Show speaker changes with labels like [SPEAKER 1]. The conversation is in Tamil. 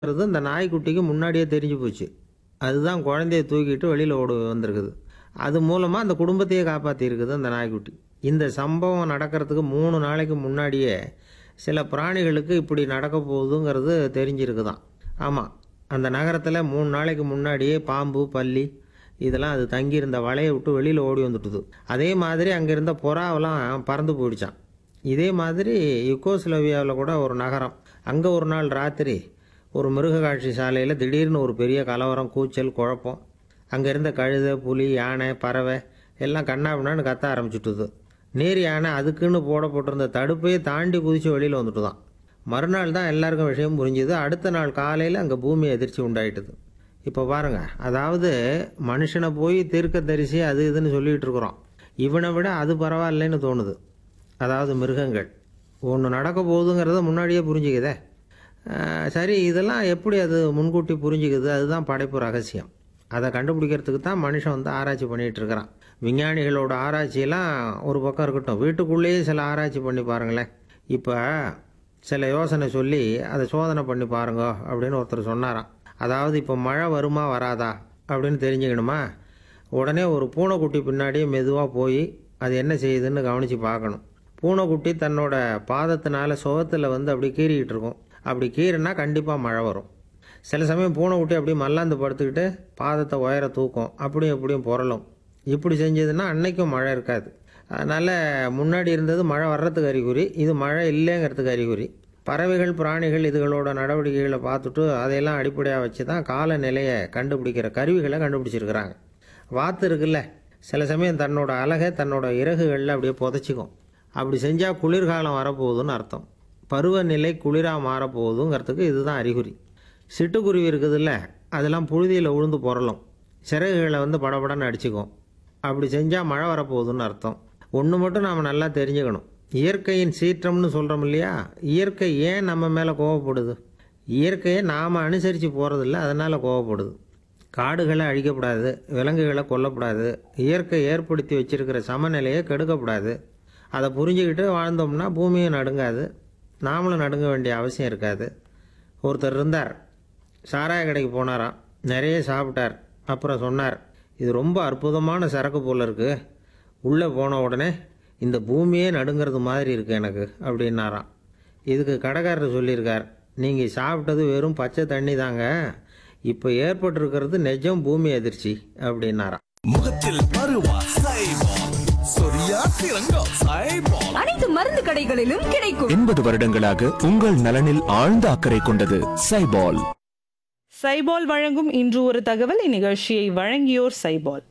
[SPEAKER 1] ங்கிறது இந்த நாய்க்குட்டிக்கு முன்னாடியே தெரிஞ்சு போச்சு அதுதான் குழந்தைய தூக்கிட்டு வெளியில் ஓடு வந்திருக்குது அது மூலமாக அந்த குடும்பத்தையே காப்பாற்றிருக்குது அந்த நாய்க்குட்டி இந்த சம்பவம் நடக்கிறதுக்கு மூணு நாளைக்கு முன்னாடியே சில பிராணிகளுக்கு இப்படி நடக்க போகுதுங்கிறது தெரிஞ்சிருக்குதான் ஆமாம் அந்த நகரத்தில் மூணு நாளைக்கு முன்னாடியே பாம்பு பல்லி இதெல்லாம் அது தங்கியிருந்த வலையை விட்டு வெளியில் ஓடி வந்துட்டுது அதே மாதிரி அங்கே இருந்த புறாவெல்லாம் பறந்து போயிடுச்சான் இதே மாதிரி யுகோஸ்லோவியாவில் கூட ஒரு நகரம் அங்கே ஒரு நாள் ராத்திரி ஒரு மிருக காட்சி சாலையில் திடீர்னு ஒரு பெரிய கலவரம் கூச்சல் குழப்பம் அங்கே இருந்த கழுதை புலி யானை பறவை எல்லாம் கண்ணாபின்னான்னு கத்த ஆரம்பிச்சுட்டுது நேர் யானை அதுக்குன்னு போடப்பட்டிருந்த தடுப்பையே தாண்டி குதிச்சு வெளியில் வந்துட்டு தான் மறுநாள் தான் எல்லாருக்கும் விஷயம் புரிஞ்சுது அடுத்த நாள் காலையில் அங்கே பூமி எதிர்ச்சி உண்டாயிட்டுது இப்போ பாருங்க அதாவது மனுஷனை போய் தீர்க்க தரிசி அது இதுன்னு சொல்லிகிட்டு இருக்கிறோம் இவனை விட அது பரவாயில்லைன்னு தோணுது அதாவது மிருகங்கள் ஒன்று நடக்க போகுதுங்கிறத முன்னாடியே புரிஞ்சுக்குதே அஹ் சரி இதெல்லாம் எப்படி அது முன்கூட்டி புரிஞ்சுக்குது அதுதான் படைப்பு ரகசியம் அதை கண்டுபிடிக்கிறதுக்கு தான் மனுஷன் வந்து ஆராய்ச்சி பண்ணிகிட்டு இருக்கிறான் விஞ்ஞானிகளோட ஆராய்ச்சியெல்லாம் ஒரு பக்கம் இருக்கட்டும் வீட்டுக்குள்ளேயே சில ஆராய்ச்சி பண்ணி பாருங்களேன் இப்போ சில யோசனை சொல்லி அதை சோதனை பண்ணி பாருங்க அப்படின்னு ஒருத்தர் சொன்னாராம் அதாவது இப்போ மழை வருமா வராதா அப்படின்னு தெரிஞ்சுக்கணுமா உடனே ஒரு பூனைக்குட்டி பின்னாடியே மெதுவாக போய் அது என்ன செய்யுதுன்னு கவனித்து பார்க்கணும் பூனைக்குட்டி தன்னோட பாதத்தினால சுகத்தில் வந்து அப்படி கீறிக்கிட்டு இருக்கும் அப்படி கீறினா கண்டிப்பாக மழை வரும் சில சமயம் பூனைக்குட்டி அப்படி மல்லாந்து படுத்துக்கிட்டு பாதத்தை உயர தூக்கும் அப்படியும் இப்படியும் புரளும் இப்படி செஞ்சதுன்னா அன்னைக்கும் மழை இருக்காது அதனால் முன்னாடி இருந்தது மழை வர்றதுக்கு அறிகுறி இது மழை இல்லைங்கிறதுக்கு அறிகுறி பறவைகள் பிராணிகள் இதுகளோட நடவடிக்கைகளை பார்த்துட்டு அதையெல்லாம் அடிப்படையாக வச்சு தான் காலநிலையை கண்டுபிடிக்கிற கருவிகளை கண்டுபிடிச்சிருக்கிறாங்க வாத்து இருக்குல்ல சில சமயம் தன்னோட அழகை தன்னோட இறகுகளில் அப்படியே புதைச்சிக்கும் அப்படி செஞ்சால் குளிர்காலம் வரப்போகுதுன்னு அர்த்தம் பருவநிலை குளிராக மாறப்போகுதுங்கிறதுக்கு இதுதான் அறிகுறி சிட்டுக்குருவி இருக்குதுல்ல அதெல்லாம் புழுதியில் உழுந்து புரளும் சிறகுகளை வந்து படபடன்னு அடிச்சுக்கும் அப்படி செஞ்சால் மழை வரப்போகுதுன்னு அர்த்தம் ஒன்று மட்டும் நாம் நல்லா தெரிஞ்சுக்கணும் இயற்கையின் சீற்றம்னு சொல்கிறோம் இல்லையா இயற்கை ஏன் நம்ம மேலே கோவப்படுது இயற்கையை நாம் அனுசரித்து போகிறதில்ல அதனால் கோவப்படுது காடுகளை அழிக்கப்படாது விலங்குகளை கொல்லக்கூடாது இயற்கை ஏற்படுத்தி வச்சிருக்கிற சமநிலையை கெடுக்கக்கூடாது அதை புரிஞ்சுக்கிட்டு வாழ்ந்தோம்னா பூமியும் நடுங்காது நாமளும் நடுங்க வேண்டிய அவசியம் இருக்காது ஒருத்தர் இருந்தார் சாராய கடைக்கு போனாராம் நிறைய சாப்பிட்டார் அப்புறம் சொன்னார் இது ரொம்ப அற்புதமான சரக்கு போல இருக்கு உள்ளே போன உடனே இந்த பூமியே நடுங்கிறது மாதிரி இருக்கு எனக்கு அப்படின்னாராம் இதுக்கு கடைக்காரர் சொல்லியிருக்கார் நீங்கள் சாப்பிட்டது வெறும் பச்சை தண்ணி தாங்க இப்போ ஏற்பட்டிருக்கிறது நிஜம் பூமி அதிர்ச்சி அப்படின்னாராம்
[SPEAKER 2] முகத்தில் பருவா சைபால் சொரியா சிறங்கோ சைபால்
[SPEAKER 3] அனைத்து மருந்து கடைகளிலும் கிடைக்கும்
[SPEAKER 4] எண்பது வருடங்களாக உங்கள் நலனில் ஆழ்ந்த அக்கறை கொண்டது சைபால்
[SPEAKER 5] சைபால் வழங்கும் இன்று ஒரு தகவல் இந்நிகழ்ச்சியை வழங்கியோர் சைபால்